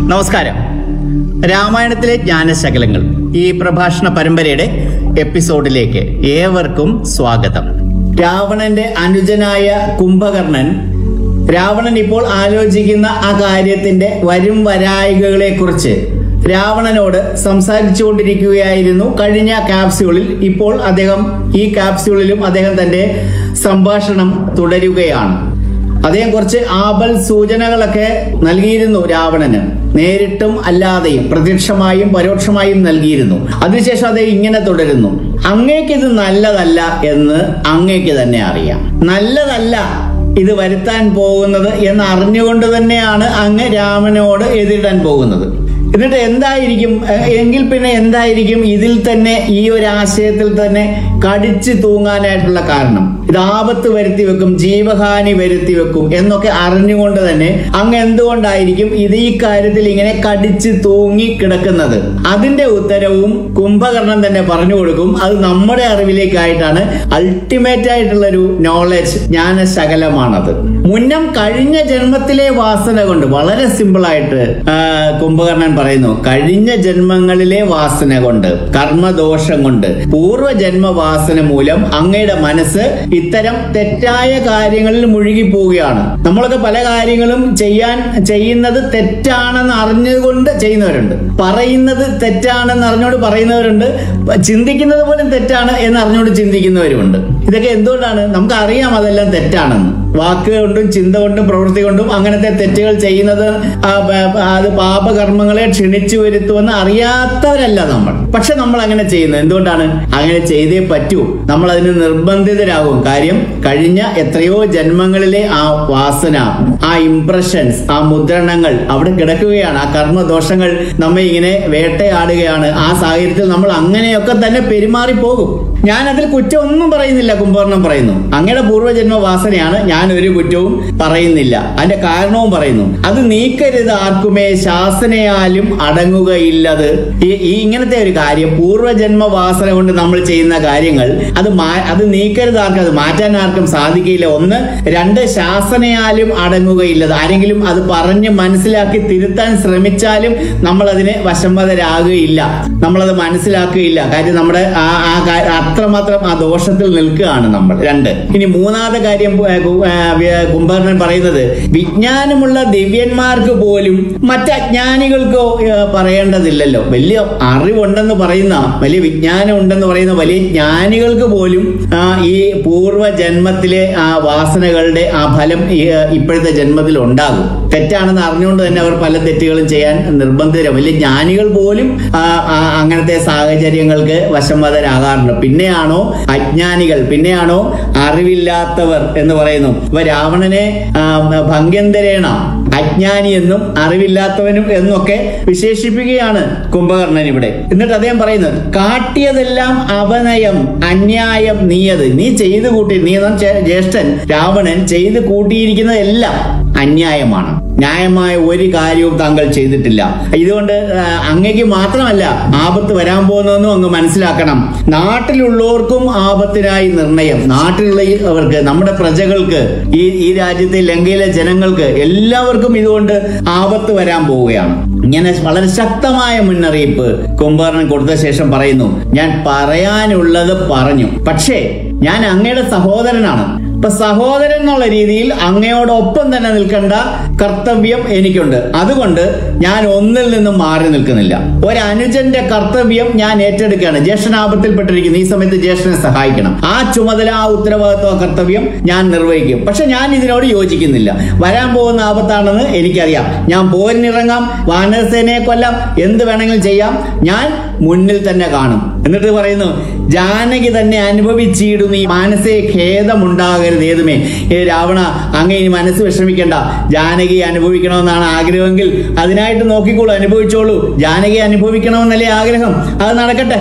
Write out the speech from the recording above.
നമസ്കാരം രാമായണത്തിലെ ജ്ഞാനശകലങ്ങൾ ഈ പ്രഭാഷണ പരമ്പരയുടെ എപ്പിസോഡിലേക്ക് ഏവർക്കും സ്വാഗതം രാവണന്റെ അനുജനായ കുംഭകർണൻ രാവണൻ ഇപ്പോൾ ആലോചിക്കുന്ന ആ കാര്യത്തിന്റെ വരും വരായികകളെ കുറിച്ച് രാവണനോട് സംസാരിച്ചു കൊണ്ടിരിക്കുകയായിരുന്നു കഴിഞ്ഞ ക്യാപ്സ്യൂളിൽ ഇപ്പോൾ അദ്ദേഹം ഈ ക്യാപ്സ്യൂളിലും അദ്ദേഹം തന്റെ സംഭാഷണം തുടരുകയാണ് അദ്ദേഹം കുറച്ച് ആപൽ സൂചനകളൊക്കെ നൽകിയിരുന്നു രാവണന് നേരിട്ടും അല്ലാതെയും പ്രത്യക്ഷമായും പരോക്ഷമായും നൽകിയിരുന്നു അതിനുശേഷം അദ്ദേഹം ഇങ്ങനെ തുടരുന്നു അങ്ങേക്ക് ഇത് നല്ലതല്ല എന്ന് അങ്ങേക്ക് തന്നെ അറിയാം നല്ലതല്ല ഇത് വരുത്താൻ പോകുന്നത് എന്ന് അറിഞ്ഞുകൊണ്ട് തന്നെയാണ് അങ്ങ് രാമനോട് എതിരിടാൻ പോകുന്നത് എന്നിട്ട് എന്തായിരിക്കും എ- എങ്കിൽ പിന്നെ എന്തായിരിക്കും ഇതിൽ തന്നെ ഈ ഒരു ആശയത്തിൽ തന്നെ കടിച്ചു തൂങ്ങാനായിട്ടുള്ള കാരണം ഇത് ആപത്ത് വരുത്തി വെക്കും ജീവഹാനി വരുത്തി വെക്കും എന്നൊക്കെ അറിഞ്ഞുകൊണ്ട് തന്നെ അങ്ങ് എന്തുകൊണ്ടായിരിക്കും ഇത് ഈ കാര്യത്തിൽ ഇങ്ങനെ കടിച്ചു തൂങ്ങി കിടക്കുന്നത് അതിന്റെ ഉത്തരവും കുംഭകർണൻ തന്നെ പറഞ്ഞു കൊടുക്കും അത് നമ്മുടെ അറിവിലേക്കായിട്ടാണ് അൾട്ടിമേറ്റ് ആയിട്ടുള്ള ഒരു നോളജ് ജ്ഞാനശകലമാണത് മുന്നം കഴിഞ്ഞ ജന്മത്തിലെ വാസന കൊണ്ട് വളരെ സിമ്പിൾ ആയിട്ട് ആ, കുംഭകർണൻ പറയുന്നു കഴിഞ്ഞ ജന്മങ്ങളിലെ വാസന കൊണ്ട് കർമ്മദോഷം കൊണ്ട് പൂർവ്വജന്മ വാസന മൂലം അങ്ങയുടെ മനസ്സ് ഇത്തരം തെറ്റായ കാര്യങ്ങളിൽ മുഴുകി പോവുകയാണ് നമ്മളൊക്കെ പല കാര്യങ്ങളും ചെയ്യാൻ ചെയ്യുന്നത് തെറ്റാണെന്ന് അറിഞ്ഞുകൊണ്ട് ചെയ്യുന്നവരുണ്ട് പറയുന്നത് തെറ്റാണെന്ന് അറിഞ്ഞുകൊണ്ട് പറയുന്നവരുണ്ട് ചിന്തിക്കുന്നത് പോലും തെറ്റാണ് എന്ന് അറിഞ്ഞുകൊണ്ട് ചിന്തിക്കുന്നവരുമുണ്ട് ഇതൊക്കെ എന്തുകൊണ്ടാണ് നമുക്ക് അറിയാം അതെല്ലാം തെറ്റാണെന്ന് വാക്ക് കൊണ്ടും ചിന്ത കൊണ്ടും പ്രവൃത്തി കൊണ്ടും അങ്ങനത്തെ തെറ്റുകൾ ചെയ്യുന്നത് ആ, ബ- ബ- അത് പാപകർമ്മങ്ങളെ ക്ഷണിച്ചു വരുത്തുമെന്ന് അറിയാത്തവരല്ല നമ്മൾ പക്ഷെ നമ്മൾ അങ്ങനെ ചെയ്യുന്നത് എന്തുകൊണ്ടാണ് അങ്ങനെ ചെയ്തേ പറ്റൂ നമ്മൾ അതിന് നിർബന്ധിതരാകും കാര്യം കഴിഞ്ഞ എത്രയോ ജന്മങ്ങളിലെ ആ വാസന ആ ഇംപ്രഷൻസ് ആ മുദ്രണങ്ങൾ അവിടെ കിടക്കുകയാണ് ആ കർമ്മദോഷങ്ങൾ നമ്മെ ഇങ്ങനെ വേട്ടയാടുകയാണ് ആ സാഹചര്യത്തിൽ നമ്മൾ അങ്ങനെയൊക്കെ തന്നെ പെരുമാറി പോകും ഞാൻ അതിൽ കുറ്റം ഒന്നും പറയുന്നില്ല കുംഭകർണം പറയുന്നു അങ്ങയുടെ പൂർവ്വജന്മ വാസനയാണ് ഞാൻ ഒരു കുറ്റവും പറയുന്നില്ല അതിന്റെ കാരണവും പറയുന്നു അത് നീക്കരുത് ആർക്കുമേ ശാസനയാലും അടങ്ങുകയില്ലത് ഈ ഈ ഇങ്ങനത്തെ ഒരു കാര്യം പൂർവ്വജന്മ വാസന കൊണ്ട് നമ്മൾ ചെയ്യുന്ന കാര്യങ്ങൾ അത് മാ- അത് നീക്കരുത് ആർക്കും അത് മാറ്റാൻ ആർക്കും സാധിക്കില്ല ഒന്ന് രണ്ട് ശാസനയാലും അടങ്ങുകയില്ലത് ആരെങ്കിലും അത് പറഞ്ഞ് മനസ്സിലാക്കി തിരുത്താൻ ശ്രമിച്ചാലും നമ്മൾ അതിന് വശംവദരാകുകയില്ല നമ്മളത് മനസ്സിലാക്കുകയില്ല കാര്യം നമ്മുടെ ആ ആ കാ- അത്രമാത്രം ആ ദോഷത്തിൽ നിൽക്കുകയാണ് നമ്മൾ രണ്ട് ഇനി മൂന്നാമത്തെ കാര്യം ഏ, കു- ഏ, വ്യ- കുംഭകർണൻ പറയുന്നത് വിജ്ഞാനമുള്ള ദിവ്യന്മാർക്ക് പോലും മറ്റ് അജ്ഞാനികൾക്കോ ഏ, പറയേണ്ടതില്ലല്ലോ വലിയ അറിവുണ്ടെന്ന് പറയുന്ന വലിയ വിജ്ഞാനം ഉണ്ടെന്ന് പറയുന്ന വലിയ ജ്ഞാനികൾക്ക് പോലും ആ, ഈ പൂർവ്വ ജന്മത്തിലെ ആ വാസനകളുടെ ആ ഫലം ഈ, ഏ, ഇപ്പോഴത്തെ ജന്മത്തിൽ ഉണ്ടാകും തെറ്റാണെന്ന് അറിഞ്ഞുകൊണ്ട് തന്നെ അവർ പല തെറ്റുകളും ചെയ്യാൻ നിർബന്ധിതരാണ് വലിയ ജ്ഞാനികൾ പോലും ആ, ആ, അങ്ങനത്തെ സാഹചര്യങ്ങൾക്ക് വശംവദരാകാറുണ്ട് പിന്നെയാണോ അജ്ഞാനികൾ പിന്നെയാണോ അറിവില്ലാത്തവർ എന്ന് പറയുന്നു ഇപ്പൊ രാവണനെ ആ, ഭംഗ്യന്തരേണ അജ്ഞാനി എന്നും അറിവില്ലാത്തവനും എന്നൊക്കെ വിശേഷിപ്പിക്കുകയാണ് കുംഭകർണൻ ഇവിടെ എന്നിട്ട് അദ്ദേഹം പറയുന്നത് കാട്ടിയതെല്ലാം അവനയം അന്യായം നീയത് നീ ചെയ്തു കൂട്ടി നീ എന്ന ചേ- ജ്യേഷ്ഠൻ രാവണൻ ചെയ്തു കൂട്ടിയിരിക്കുന്നതെല്ലാം അന്യായമാണ് ന്യായമായ ഒരു കാര്യവും താങ്കൾ ചെയ്തിട്ടില്ല ഇതുകൊണ്ട് ആ, അങ്ങയ്ക്ക് മാത്രമല്ല ആപത്ത് വരാൻ പോകുന്നതെന്നും അങ്ങ് മനസ്സിലാക്കണം നാട്ടിലുള്ളവർക്കും ആപത്തിനായി നിർണയം നാട്ടിലുള്ളവർക്ക് നമ്മുടെ പ്രജകൾക്ക് ഈ ഈ രാജ്യത്തെ ലങ്കയിലെ ജനങ്ങൾക്ക് എല്ലാവർക്കും ഇതുകൊണ്ട് ആപത്ത് വരാൻ പോവുകയാണ് ഇങ്ങനെ വളരെ ശക്തമായ മുന്നറിയിപ്പ് കുംഭകർണൻ കൊടുത്ത ശേഷം പറയുന്നു ഞാൻ പറയാനുള്ളത് പറഞ്ഞു പക്ഷേ ഞാൻ അങ്ങയുടെ സഹോദരനാണ് ഇപ്പൊ സഹോദരൻ എന്നുള്ള രീതിയിൽ അങ്ങയോടൊപ്പം തന്നെ നിൽക്കേണ്ട കർത്തവ്യം എനിക്കുണ്ട് അതുകൊണ്ട് ഞാൻ ഒന്നിൽ നിന്നും മാറി നിൽക്കുന്നില്ല ഒരു അനുജന്റെ കർത്തവ്യം ഞാൻ ഏറ്റെടുക്കുകയാണ് ജ്യേഷ്ഠനാപത്തിൽപ്പെട്ടിരിക്കുന്നു ഈ സമയത്ത് ജ്യേഷ്ഠനെ സഹായിക്കണം ആ ചുമതല ആ ഉത്തരവാദിത്വ കർത്തവ്യം ഞാൻ നിർവഹിക്കും പക്ഷെ ഞാൻ ഇതിനോട് യോജിക്കുന്നില്ല വരാൻ പോകുന്ന ആപത്താണെന്ന് എനിക്കറിയാം ഞാൻ പോരിനിറങ്ങാം വാനരസേനയെ കൊല്ലാം എന്ത് വേണമെങ്കിലും ചെയ്യാം ഞാൻ മുന്നിൽ തന്നെ കാണും എന്നിട്ട് പറയുന്നു ജാനകി തന്നെ അനുഭവിച്ചിടുന്നു ഈ മാനസിക ഖേദമുണ്ടാകരുത് ഏതുമേ ഏ രാവണ അങ്ങ് ഇനി മനസ്സ് വിഷമിക്കണ്ട ജാനകി അനുഭവിക്കണമെന്നാണ് ആഗ്രഹമെങ്കിൽ അതിനായിട്ട് നോക്കിക്കോളൂ അനുഭവിച്ചോളൂ ജാനകി അനുഭവിക്കണമെന്നല്ലേ ആഗ്രഹം അത് നടക്കട്ടെ